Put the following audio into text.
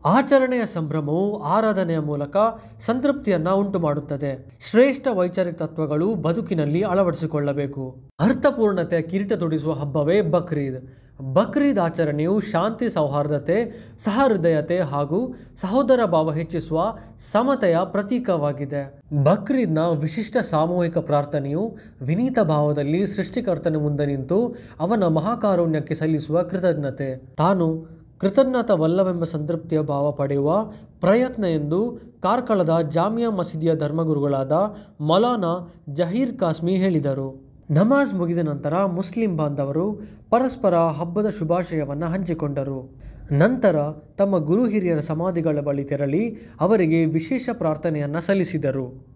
ಆಚರಣೆಯ ಸಂಭ್ರಮವು ಆರಾಧನೆಯ ಮೂಲಕ ಸಂತೃಪ್ತಿಯನ್ನು ಉಂಟು ಮಾಡುತ್ತದೆ ಶ್ರೇಷ್ಠ ವೈಚಾರಿಕ ತತ್ವಗಳು ಬದುಕಿನಲ್ಲಿ ಅಳವಡಿಸಿಕೊಳ್ಳಬೇಕು ಅರ್ಥಪೂರ್ಣತೆ ಕಿರೀಟ ತೊಡಿಸುವ ಹಬ್ಬವೇ ಬಕ್ರೀದ್ ಬಕ್ರೀದ್ ಆಚರಣೆಯು ಶಾಂತಿ ಸೌಹಾರ್ದತೆ ಸಹೃದಯತೆ ಹಾಗೂ ಸಹೋದರ ಭಾವ ಹೆಚ್ಚಿಸುವ ಸಮತೆಯ ಪ್ರತೀಕವಾಗಿದೆ ಬಕ್ರೀದ್ನ ವಿಶಿಷ್ಟ ಸಾಮೂಹಿಕ ಪ್ರಾರ್ಥನೆಯು ವಿನೀತ ಭಾವದಲ್ಲಿ ಸೃಷ್ಟಿಕರ್ತನ ಮುಂದೆ ನಿಂತು ಅವನ ಮಹಾಕಾರುಣ್ಯಕ್ಕೆ ಸಲ್ಲಿಸುವ ಕೃತಜ್ಞತೆ ತಾನು ಕೃತಜ್ಞತವಲ್ಲವೆಂಬ ಸಂತೃಪ್ತಿಯ ಭಾವ ಪಡೆಯುವ ಪ್ರಯತ್ನ ಎಂದು ಕಾರ್ಕಳದ ಜಾಮಿಯಾ ಮಸೀದಿಯ ಧರ್ಮಗುರುಗಳಾದ ಮೌಲಾನಾ ಜಹೀರ್ ಕಾಸ್ಮಿ ಹೇಳಿದರು ನಮಾಜ್ ಮುಗಿದ ನಂತರ ಮುಸ್ಲಿಂ ಬಾಂಧವರು ಪರಸ್ಪರ ಹಬ್ಬದ ಶುಭಾಶಯವನ್ನು ಹಂಚಿಕೊಂಡರು ನಂತರ ತಮ್ಮ ಗುರು ಹಿರಿಯರ ಸಮಾಧಿಗಳ ಬಳಿ ತೆರಳಿ ಅವರಿಗೆ ವಿಶೇಷ ಪ್ರಾರ್ಥನೆಯನ್ನು ಸಲ್ಲಿಸಿದರು